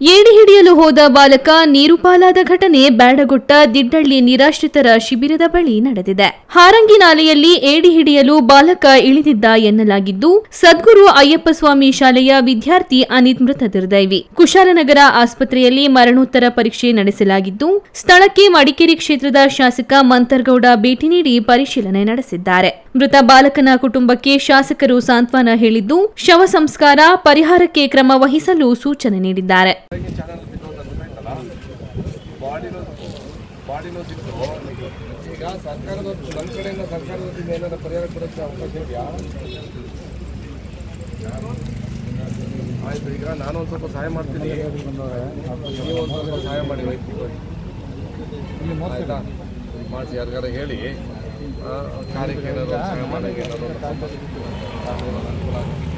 ಏಡಿ ಹಿಡಿಯಲು ಹೋದ ಬಾಲಕ ನೀರು ಪಾಲಾದ ಘಟನೆ ಬ್ಯಾಡಗೊಟ್ಟ ದಿಡ್ಡಳ್ಳಿ ನಿರಾಶ್ರಿತರ ಶಿಬಿರದ ಬಳಿ ನಡೆದಿದೆ ಹಾರಂಗಿ ನಾಲೆಯಲ್ಲಿ ಏಡಿ ಹಿಡಿಯಲು ಬಾಲಕ ಇಳಿದಿದ್ದ ಎನ್ನಲಾಗಿದ್ದು ಸದ್ಗುರು ಅಯ್ಯಪ್ಪ ಸ್ವಾಮಿ ಶಾಲೆಯ ವಿದ್ಯಾರ್ಥಿ ಅನಿತ್ ಮೃತ ದುರ್ದೈವಿ ಕುಶಾಲನಗರ ಆಸ್ಪತ್ರೆಯಲ್ಲಿ ಮರಣೋತ್ತರ ಪರೀಕ್ಷೆ ನಡೆಸಲಾಗಿದ್ದು ಸ್ಥಳಕ್ಕೆ ಮಡಿಕೇರಿ ಕ್ಷೇತ್ರದ ಶಾಸಕ ಮಂತರ್ಗೌಡ ಭೇಟಿ ನೀಡಿ ಪರಿಶೀಲನೆ ನಡೆಸಿದ್ದಾರೆ ಮೃತ ಬಾಲಕನ ಕುಟುಂಬಕ್ಕೆ ಶಾಸಕರು ಸಾಂತ್ವನ ಹೇಳಿದ್ದು ಶವ ಸಂಸ್ಕಾರ ಪರಿಹಾರಕ್ಕೆ ಕ್ರಮ ವಹಿಸಲು ಸೂಚನೆ ನೀಡಿದ್ದಾರೆ ಚಾನಲ್ ಬಿದ್ದೋದಂತ ಗೊತ್ತಾಯ್ತಲ್ಲ ಬಾಡಿನೂ ಬಾಡಿನೂ ಸಿಕ್ತು ಈಗ ಸರ್ಕಾರದ ನಮ್ಮ ಕಡೆಯಿಂದ ಸರ್ಕಾರದ ವತಿಯಿಂದ ಏನಾದ್ರು ಪರಿಹಾರ ಕೊಡೋಕ್ಕೆ ಅವಕಾಶ ಇದೆಯಾ ಆಯ್ತು ಈಗ ನಾನು ಒಂದು ಸ್ವಲ್ಪ ಸಹಾಯ ಮಾಡ್ತೀನಿ ನೀವು ಒಂದು ಸ್ವಲ್ಪ ಸಹಾಯ ಮಾಡಿ ವೈಯಕ್ತಿಕವಾಗಿ ಆಯ್ತಾ ಮಾಡಿಸಿ ಯಾರಿಗಾರ ಹೇಳಿ ಆ, ಕಾರ್ಯಕ್ಕೆ ಏನಾದ್ರು ಸಹಾಯ ಮಾಡೋಕ್ಕೆ ಏನಾದ್ರು ಒಂದು ಸ್ವಲ್ಪ ಅನುಕೂಲ ಆಗುತ್ತೆ.